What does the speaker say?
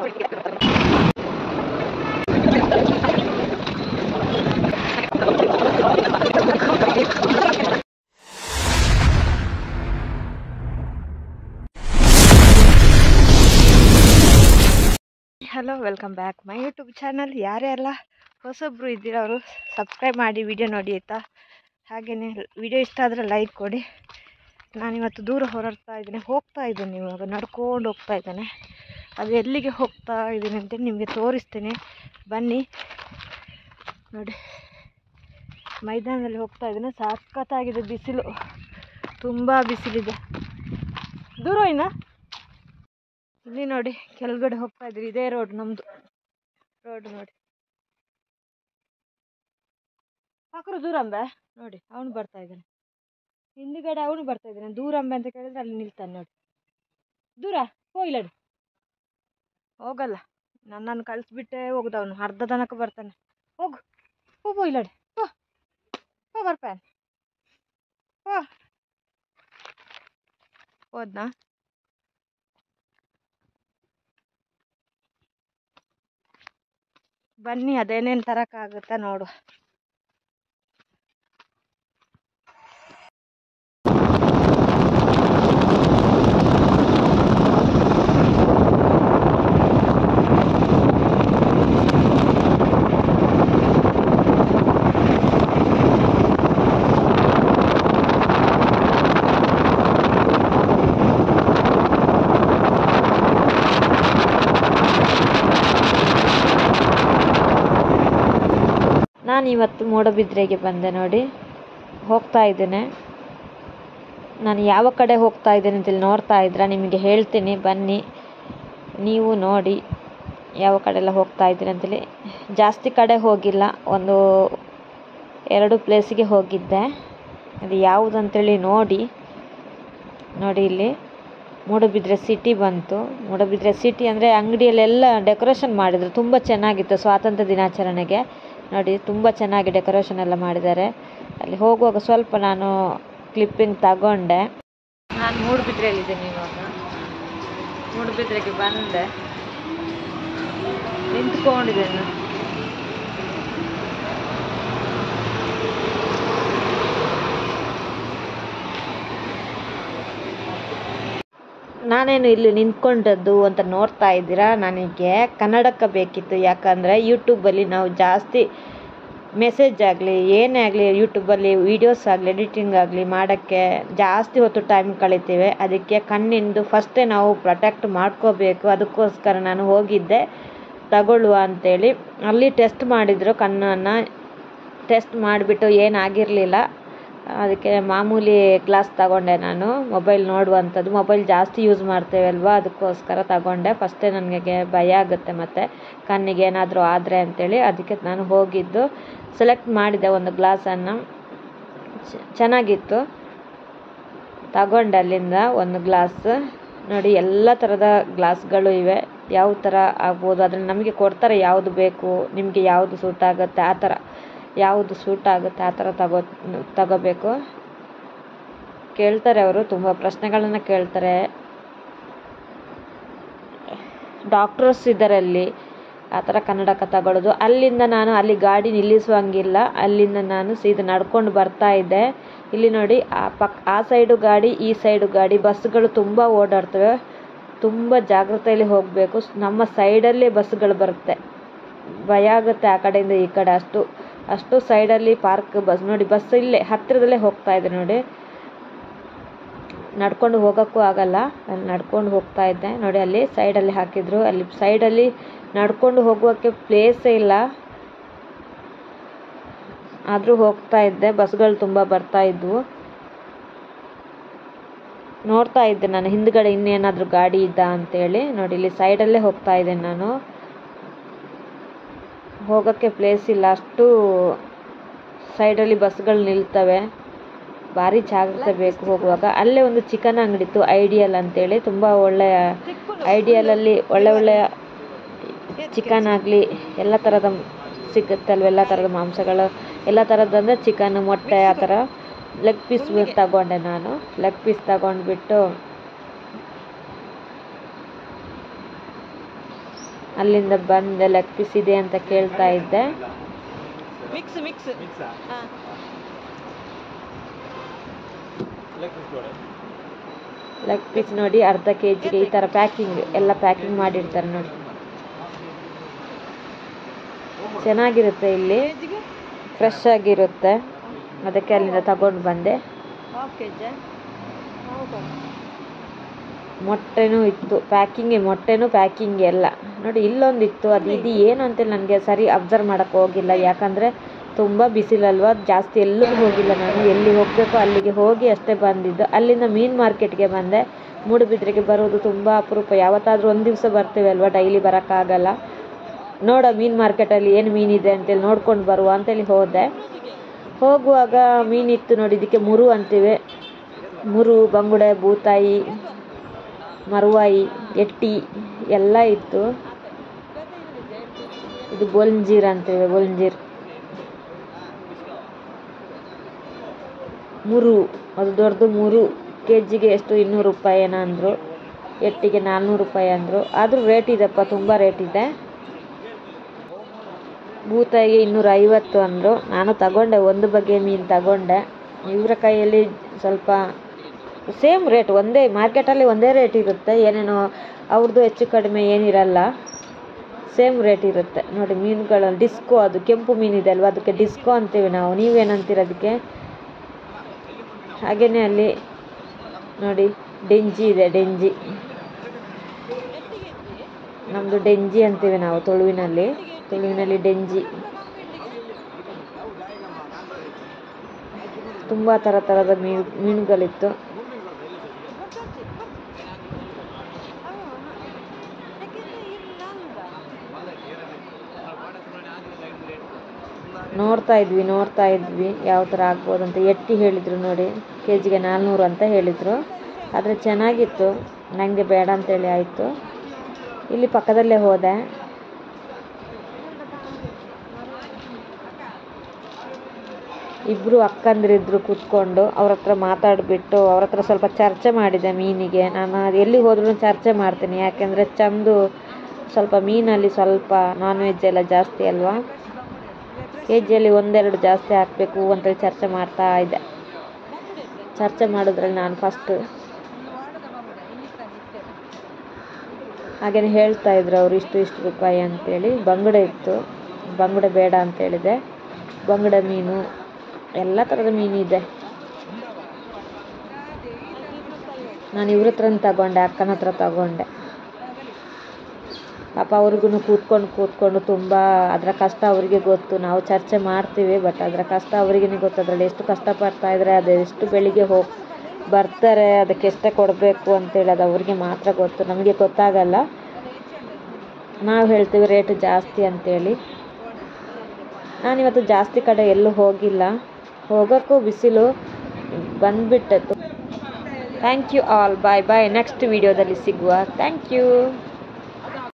hello welcome back my YouTube channel ಯಾರ್ಯಾರೆಲ್ಲ ಹೊಸೊಬ್ಬರು ಇದ್ದೀರ ಅವರು ಸಬ್ಸ್ಕ್ರೈಬ್ ಮಾಡಿ ವಿಡಿಯೋ ನೋಡಿ ಆಯಿತಾ ಹಾಗೆಯೇ ವಿಡಿಯೋ ಇಷ್ಟ ಆದರೆ ಲೈಕ್ ಕೊಡಿ ನಾನಿವತ್ತು ದೂರ ಹೊರಡ್ತಾ ಇದ್ದೀನಿ ಹೋಗ್ತಾ ಇದ್ದೀನಿ ಇವಾಗ ನಡ್ಕೊಂಡು ಹೋಗ್ತಾ ಇದ್ದೇನೆ ಅದು ಎಲ್ಲಿಗೆ ಹೋಗ್ತಾ ಇದ್ದೀನಿ ಅಂತ ನಿಮಗೆ ತೋರಿಸ್ತೀನಿ ಬನ್ನಿ ನೋಡಿ ಮೈದಾನದಲ್ಲಿ ಹೋಗ್ತಾ ಇದ್ದೀನಿ ಸಖತ್ತಾಗಿದೆ ಬಿಸಿಲು ತುಂಬ ಬಿಸಿಲಿದೆ ದೂರ ಇನ್ನ ಇಲ್ಲಿ ನೋಡಿ ಕೆಳಗಡೆ ಹೋಗ್ತಾ ಇದ್ರಿ ಇದೇ ರೋಡ್ ನಮ್ದು ರೋಡ್ ನೋಡಿ ಪಾಕರು ದೂರಂಬೆ ನೋಡಿ ಅವನು ಬರ್ತಾ ಇದ್ದಾನೆ ಹಿಂದುಗಡೆ ಅವನು ಬರ್ತಾ ಇದ್ದಾನೆ ದೂರಂಬೆ ಅಂತ ಕೇಳಿದ್ರೆ ಅಲ್ಲಿ ನಿಲ್ತಾನೆ ನೋಡಿ ದೂರ ಹೋಗ್ಲಡಿ ಹೋಗಲ್ಲ ನನ್ನನ್ನು ಕಳಿಸ್ಬಿಟ್ಟೆ ಹೋಗ್ದವನು ಅರ್ಧ ತನಕ ಬರ್ತಾನೆ ಹೋಗು ಹೋಗು ಇಲ್ಲಡಿ ಹೋ ಹೋ ಬರ್ಪಾನ ಹೋ ಹೋದ್ನಾ ಬನ್ನಿ ಅದೇನೇನು ತರೋಕ್ಕಾಗುತ್ತಾ ನೋಡು ನಾನು ಇವತ್ತು ಮೂಡಬಿದ್ರೆಗೆ ಬಂದೆ ನೋಡಿ ಹೋಗ್ತಾ ಇದ್ದೇನೆ ನಾನು ಯಾವ ಕಡೆ ಹೋಗ್ತಾ ಇದ್ದೇನೆ ಅಂತೇಳಿ ನೋಡ್ತಾ ಇದ್ರೆ ನಿಮಗೆ ಹೇಳ್ತೀನಿ ಬನ್ನಿ ನೀವು ನೋಡಿ ಯಾವ ಕಡೆ ಎಲ್ಲ ಹೋಗ್ತಾ ಇದ್ದೀನಿ ಅಂತೇಳಿ ಜಾಸ್ತಿ ಕಡೆ ಹೋಗಿಲ್ಲ ಒಂದು ಎರಡು ಪ್ಲೇಸಿಗೆ ಹೋಗಿದ್ದೆ ಅದು ಯಾವುದಂತೇಳಿ ನೋಡಿ ನೋಡಿ ಇಲ್ಲಿ ಮೂಡಬಿದ್ರೆ ಸಿಟಿ ಬಂತು ಮೂಡಬಿದ್ರೆ ಸಿಟಿ ಅಂದರೆ ಅಂಗಡಿಯಲ್ಲೆಲ್ಲ ಡೆಕೋರೇಷನ್ ಮಾಡಿದರು ತುಂಬ ಚೆನ್ನಾಗಿತ್ತು ಸ್ವಾತಂತ್ರ್ಯ ದಿನಾಚರಣೆಗೆ ನೋಡಿ ತುಂಬ ಚೆನ್ನಾಗಿ ಡೆಕೋರೇಷನ್ ಎಲ್ಲ ಮಾಡಿದ್ದಾರೆ ಅಲ್ಲಿ ಹೋಗುವಾಗ ಸ್ವಲ್ಪ ನಾನು ಕ್ಲಿಪ್ಪಿಂಗ್ ತಗೊಂಡೆ ನಾನು ಮೂಡುಬಿದ್ರೆಯಲ್ಲಿದ್ದೇನೆ ಇವಾಗ ಮೂಡುಬಿದ್ರೆಗೆ ಬಂದೆ ನಿಂತ್ಕೊಂಡಿದ್ದೇನೆ ನಾನೇನು ಇಲ್ಲಿ ನಿಂತ್ಕೊಂಡದ್ದು ಅಂತ ನೋಡ್ತಾ ಇದ್ದೀರಾ ನನಗೆ ಕನ್ನಡಕ ಬೇಕಿತ್ತು ಯಾಕಂದರೆ ಯೂಟ್ಯೂಬಲ್ಲಿ ನಾವು ಜಾಸ್ತಿ ಮೆಸೇಜ್ ಆಗಲಿ ಏನೇ ಆಗಲಿ ಯೂಟ್ಯೂಬಲ್ಲಿ ವೀಡಿಯೋಸ್ ಆಗಲಿ ಎಡಿಟಿಂಗ್ ಆಗಲಿ ಮಾಡೋಕ್ಕೆ ಜಾಸ್ತಿ ಹೊತ್ತು ಟೈಮ್ ಕಳಿತೀವಿ ಅದಕ್ಕೆ ಕಣ್ಣಿಂದು ಫಸ್ಟೇ ನಾವು ಪ್ರೊಟೆಕ್ಟ್ ಮಾಡ್ಕೋಬೇಕು ಅದಕ್ಕೋಸ್ಕರ ನಾನು ಹೋಗಿದ್ದೆ ತಗೊಳ್ಳುವ ಅಂತೇಳಿ ಅಲ್ಲಿ ಟೆಸ್ಟ್ ಮಾಡಿದರು ಕಣ್ಣನ್ನು ಟೆಸ್ಟ್ ಮಾಡಿಬಿಟ್ಟು ಏನಾಗಿರಲಿಲ್ಲ ಅದಕ್ಕೆ ಮಾಮೂಲಿ ಗ್ಲಾಸ್ ತಗೊಂಡೆ ನಾನು ಮೊಬೈಲ್ ನೋಡುವಂಥದ್ದು ಮೊಬೈಲ್ ಜಾಸ್ತಿ ಯೂಸ್ ಮಾಡ್ತೇವೆ ಅಲ್ವಾ ಅದಕ್ಕೋಸ್ಕರ ತಗೊಂಡೆ ಫಸ್ಟೇ ನನಗೆ ಭಯ ಆಗುತ್ತೆ ಮತ್ತು ಕಣ್ಣಿಗೆ ಏನಾದರೂ ಆದರೆ ಅಂತೇಳಿ ಅದಕ್ಕೆ ನಾನು ಹೋಗಿದ್ದು ಸೆಲೆಕ್ಟ್ ಮಾಡಿದೆ ಒಂದು ಗ್ಲಾಸನ್ನು ಚೆನ್ನಾಗಿತ್ತು ತಗೊಂಡೆ ಅಲ್ಲಿಂದ ಒಂದು ಗ್ಲಾಸ್ ನೋಡಿ ಎಲ್ಲ ಥರದ ಗ್ಲಾಸ್ಗಳು ಇವೆ ಯಾವ ಥರ ಆಗ್ಬೋದು ಅದನ್ನು ನಮಗೆ ಕೊಡ್ತಾರೆ ಯಾವುದು ಬೇಕು ನಿಮಗೆ ಯಾವುದು ಸೂಟ್ ಆಗುತ್ತೆ ಆ ಥರ ಯಾವುದು ಸೂಟ್ ಆಗುತ್ತೆ ಆ ಥರ ತಗೋ ತಗೋಬೇಕು ಕೇಳ್ತಾರೆ ಅವರು ತುಂಬ ಪ್ರಶ್ನೆಗಳನ್ನು ಕೇಳ್ತಾರೆ ಡಾಕ್ಟರ್ಸ್ ಇದ್ದಾರೆ ಅಲ್ಲಿ ಆ ಥರ ಕನ್ನಡಕ ತಗೊಳ್ಳೋದು ಅಲ್ಲಿಂದ ನಾನು ಅಲ್ಲಿ ಗಾಡಿ ನಿಲ್ಲಿಸುವಂಗಿಲ್ಲ ಅಲ್ಲಿಂದ ನಾನು ಸೀದಾ ನಡ್ಕೊಂಡು ಬರ್ತಾ ಇದ್ದೆ ಇಲ್ಲಿ ನೋಡಿ ಆ ಪಕ್ ಆ ಸೈಡು ಗಾಡಿ ಈ ಸೈಡು ಗಾಡಿ ಬಸ್ಸುಗಳು ತುಂಬ ಓಡಾಡ್ತವೆ ತುಂಬ ಜಾಗ್ರತೆಯಲ್ಲಿ ಹೋಗಬೇಕು ನಮ್ಮ ಸೈಡಲ್ಲೇ ಬಸ್ಸುಗಳು ಬರುತ್ತೆ ಭಯ ಆಗುತ್ತೆ ಆ ಕಡೆಯಿಂದ ಈ ಕಡೆ ಅಷ್ಟು ಅಷ್ಟು ಸೈಡಲ್ಲಿ ಪಾರ್ಕ್ ಬಸ್ ನೋಡಿ ಬಸ್ ಇಲ್ಲೇ ಹತ್ತಿರದಲ್ಲೇ ಹೋಗ್ತಾ ಇದೆ ನೋಡಿ ನಡ್ಕೊಂಡು ಹೋಗೋಕ್ಕೂ ಆಗಲ್ಲ ಅಲ್ಲಿ ನಡ್ಕೊಂಡು ಹೋಗ್ತಾ ಇದ್ದೆ ನೋಡಿ ಅಲ್ಲಿ ಸೈಡಲ್ಲಿ ಹಾಕಿದ್ರು ಅಲ್ಲಿ ಸೈಡಲ್ಲಿ ನಡ್ಕೊಂಡು ಹೋಗೋಕ್ಕೆ ಪ್ಲೇಸೇ ಇಲ್ಲ ಆದರೂ ಹೋಗ್ತಾ ಇದ್ದೆ ಬಸ್ಗಳು ತುಂಬ ಬರ್ತಾ ಇದ್ವು ನೋಡ್ತಾ ಇದ್ದೆ ನಾನು ಹಿಂದ್ಗಡೆ ಇನ್ನೇನಾದರೂ ಗಾಡಿ ಇದ್ದ ಅಂತೇಳಿ ನೋಡಿ ಇಲ್ಲಿ ಸೈಡಲ್ಲೇ ಹೋಗ್ತಾ ಇದ್ದೇನೆ ನಾನು ಹೋಗೋಕ್ಕೆ ಪ್ಲೇಸ್ ಇಲ್ಲ ಅಷ್ಟು ಸೈಡಲ್ಲಿ ಬಸ್ಗಳು ನಿಲ್ತವೆ ಭಾರಿ ಜಾಗ್ರತೆ ಬೇಕು ಹೋಗುವಾಗ ಅಲ್ಲೇ ಒಂದು ಚಿಕನ್ ಅಂಗಡಿ ಇತ್ತು ಐಡಿಯಲ್ ಅಂತೇಳಿ ತುಂಬ ಒಳ್ಳೆಯ ಐಡಿಯಲಲ್ಲಿ ಒಳ್ಳೆ ಒಳ್ಳೆಯ ಚಿಕನ್ ಆಗಲಿ ಎಲ್ಲ ಥರದ ಸಿಗುತ್ತಲ್ವ ಎಲ್ಲ ಥರದ ಮಾಂಸಗಳು ಎಲ್ಲ ಥರದ್ದಂದರೆ ಚಿಕನ್ ಮೊಟ್ಟೆ ಆ ಥರ ಲೆಗ್ ಪೀಸ್ ತಗೊಂಡೆ ನಾನು ಲೆಗ್ ಪೀಸ್ ತಗೊಂಡ್ಬಿಟ್ಟು ಅಲ್ಲಿಂದ ಬಂದೆ ಲೆಗ್ ಪೀಸ್ ಇದೆ ಅಂತ ಕೇಳ್ತಾ ಇದ್ದೆ ಮಿಕ್ಸ್ ಮಿಕ್ಸ್ ಹಾಂ ಲೆಗ್ ಪೀಸ್ ನೋಡಿ ಅರ್ಧ ಕೆ ಜಿಗೆ ಈ ಥರ ಪ್ಯಾಕಿಂಗ್ ಎಲ್ಲ ಪ್ಯಾಕಿಂಗ್ ಮಾಡಿರ್ತಾರೆ ನೋಡಿ ಚೆನ್ನಾಗಿರುತ್ತೆ ಇಲ್ಲಿ ಕೆಜಿಗೆ ಫ್ರೆಶ್ ಆಗಿರುತ್ತೆ ಅದಕ್ಕೆ ಅಲ್ಲಿಂದ ತಗೊಂಡು ಬಂದೆ ಹಾಫ್ ಕೆ ಜಿ ಹೌದಾ ಮೊಟ್ಟೆನೂ ಇತ್ತು ಪ್ಯಾಕಿಂಗ್ ಮೊಟ್ಟೆನೂ ಪ್ಯಾಕಿಂಗ್ ಎಲ್ಲ ನೋಡಿ ಇಲ್ಲೊಂದಿತ್ತು ಅದು ಇದು ಏನು ಅಂತೇಳಿ ನನಗೆ ಸರಿ ಅಬ್ಸರ್ವ್ ಮಾಡೋಕ್ಕೆ ಹೋಗಿಲ್ಲ ಯಾಕಂದರೆ ತುಂಬ ಬಿಸಿಲಲ್ವ ಜಾಸ್ತಿ ಎಲ್ಲೂ ಹೋಗಿಲ್ಲ ನಾನು ಎಲ್ಲಿ ಹೋಗಬೇಕು ಅಲ್ಲಿಗೆ ಹೋಗಿ ಅಷ್ಟೇ ಬಂದಿದ್ದು ಅಲ್ಲಿಂದ ಮೀನು ಮಾರ್ಕೆಟ್ಗೆ ಬಂದೆ ಮೂಡುಬಿದ್ರೆಗೆ ಬರೋದು ತುಂಬ ಅಪರೂಪ ಯಾವತ್ತಾದರೂ ಒಂದು ದಿವಸ ಬರ್ತೀವಿ ಅಲ್ವಾ ಡೈಲಿ ಬರೋಕ್ಕಾಗಲ್ಲ ನೋಡ ಮೀನು ಮಾರ್ಕೆಟಲ್ಲಿ ಏನು ಮೀನಿದೆ ಅಂತೇಳಿ ನೋಡ್ಕೊಂಡು ಬರುವ ಅಂತೇಳಿ ಹೋದೆ ಹೋಗುವಾಗ ಮೀನಿತ್ತು ನೋಡಿ ಇದಕ್ಕೆ ಮುರು ಅಂತೀವಿ ಮುರು ಬಂಗುಡೆ ಬೂತಾಯಿ ಮರುವಾಯಿ ಎಟ್ಟಿ ಎಲ್ಲ ಇತ್ತು ಇದು ಬೋಲ್ಂಜೀರ್ ಅಂತೀವಿ ಬೋಲ್ಂಜೀರ್ ಮುರು ಅದು ದೊಡ್ಡದು ಮುರು ಕೆ ಜಿಗೆ ಎಷ್ಟು ಇನ್ನೂರು ರೂಪಾಯಿ ಏನೋ ಅಂದರು ಎಟ್ಟಿಗೆ ನಾಲ್ನೂರು ರೂಪಾಯಿ ಅಂದರು ಆದರೂ ರೇಟ್ ಇದೆಪ್ಪ ತುಂಬ ರೇಟ್ ಇದೆ ಬೂತಾಯಿಗೆ ಇನ್ನೂರ ಐವತ್ತು ಅಂದರು ನಾನು ತಗೊಂಡೆ ಒಂದು ಬಗೆಯ ಮೀನು ತಗೊಂಡೆ ಇವರ ಕೈಯಲ್ಲಿ ಸ್ವಲ್ಪ ಸೇಮ್ ರೇಟ್ ಒಂದೇ ಮಾರ್ಕೆಟಲ್ಲಿ ಒಂದೇ ರೇಟ್ ಇರುತ್ತೆ ಏನೇನೋ ಅವ್ರದ್ದು ಹೆಚ್ಚು ಕಡಿಮೆ ಏನಿರಲ್ಲ ಸೇಮ್ ರೇಟ್ ಇರುತ್ತೆ ನೋಡಿ ಮೀನುಗಳು ಡಿಸ್ಕೋ ಅದು ಕೆಂಪು ಮೀನಿದೆ ಅಲ್ವಾ ಅದಕ್ಕೆ ಡಿಸ್ಕೋ ಅಂತೀವಿ ನಾವು ನೀವೇನಂತೀರ ಅದಕ್ಕೆ ಹಾಗೆಯೇ ಅಲ್ಲಿ ನೋಡಿ ಡೆಂಜಿ ಇದೆ ಡೆಂಜಿ ನಮ್ಮದು ಡೆಂಜಿ ಅಂತೀವಿ ನಾವು ತುಳುವಿನಲ್ಲಿ ತುಳುವಿನಲ್ಲಿ ಡೆಂಜಿ ತುಂಬ ಥರ ಥರದ ಮೀನು ಮೀನುಗಳಿತ್ತು ನೋಡ್ತಾ ಇದ್ವಿ ನೋಡ್ತಾ ಇದ್ವಿ ಯಾವ ಥರ ಆಗ್ಬೋದು ಅಂತ ಎಟ್ಟಿ ಹೇಳಿದರು ನೋಡಿ ಕೆ ಜಿಗೆ ನಾಲ್ನೂರು ಅಂತ ಹೇಳಿದರು ಆದರೆ ಚೆನ್ನಾಗಿತ್ತು ನನಗೆ ಬೇಡ ಅಂತೇಳಿ ಆಯಿತು ಇಲ್ಲಿ ಪಕ್ಕದಲ್ಲೇ ಹೋದೆ ಇಬ್ಬರು ಅಕ್ಕಂದಿರಿದ್ರು ಕೂತ್ಕೊಂಡು ಅವ್ರ ಹತ್ರ ಮಾತಾಡಿಬಿಟ್ಟು ಅವ್ರ ಹತ್ರ ಸ್ವಲ್ಪ ಚರ್ಚೆ ಮಾಡಿದೆ ಮೀನಿಗೆ ನಾನು ಅದು ಎಲ್ಲಿ ಹೋದ್ರೂ ಚರ್ಚೆ ಮಾಡ್ತೀನಿ ಯಾಕೆಂದರೆ ಚಂದು ಸ್ವಲ್ಪ ಮೀನಲ್ಲಿ ಸ್ವಲ್ಪ ನಾನ್ ವೆಜ್ ಎಲ್ಲ ಜಾಸ್ತಿ ಅಲ್ವಾ ಕೆ ಜಿಯಲ್ಲಿ ಒಂದೆರಡು ಜಾಸ್ತಿ ಹಾಕಬೇಕು ಅಂತೇಳಿ ಚರ್ಚೆ ಮಾಡ್ತಾ ಇದ್ದೆ ಚರ್ಚೆ ಮಾಡೋದ್ರಲ್ಲಿ ನಾನು ಫಸ್ಟು ಹಾಗೇನೆ ಹೇಳ್ತಾ ಇದ್ರು ಅವ್ರು ಇಷ್ಟು ಇಷ್ಟು ರೂಪಾಯಿ ಅಂತೇಳಿ ಬಂಗುಡೆ ಇತ್ತು ಬಂಗುಡೆ ಬೇಡ ಅಂತ ಹೇಳಿದೆ ಬಂಗುಡೆ ಮೀನು ಎಲ್ಲ ಥರದ ಮೀನಿದೆ ನಾನು ಇವ್ರ ಹತ್ರ ತಗೊಂಡೆ ಅಕ್ಕನ ಹತ್ರ ತಗೊಂಡೆ ಪಾಪ ಅವ್ರಿಗೂ ಕೂತ್ಕೊಂಡು ಕೂತ್ಕೊಂಡು ತುಂಬ ಅದರ ಕಷ್ಟ ಅವರಿಗೆ ಗೊತ್ತು ನಾವು ಚರ್ಚೆ ಮಾಡ್ತೀವಿ ಬಟ್ ಅದರ ಕಷ್ಟ ಅವ್ರಿಗೇ ಗೊತ್ತು ಅದರಲ್ಲಿ ಎಷ್ಟು ಕಷ್ಟಪಡ್ತಾ ಇದ್ದಾರೆ ಅದು ಎಷ್ಟು ಬೆಳಿಗ್ಗೆ ಹೋಗಿ ಬರ್ತಾರೆ ಅದಕ್ಕೆ ಎಷ್ಟೇ ಕೊಡಬೇಕು ಅಂತೇಳಿ ಅದು ಅವ್ರಿಗೆ ಮಾತ್ರ ಗೊತ್ತು ನಮಗೆ ಗೊತ್ತಾಗಲ್ಲ ನಾವು ಹೇಳ್ತೀವಿ ರೇಟ್ ಜಾಸ್ತಿ ಅಂತೇಳಿ ನಾನಿವತ್ತು ಜಾಸ್ತಿ ಕಡೆ ಎಲ್ಲೂ ಹೋಗಿಲ್ಲ ಹೋಗೋಕ್ಕೂ ಬಿಸಿಲು ಬಂದುಬಿಟ್ಟಿತ್ತು thank you all bye bye next ವಿಡಿಯೋದಲ್ಲಿ ಸಿಗುವ ಥ್ಯಾಂಕ್ ಯು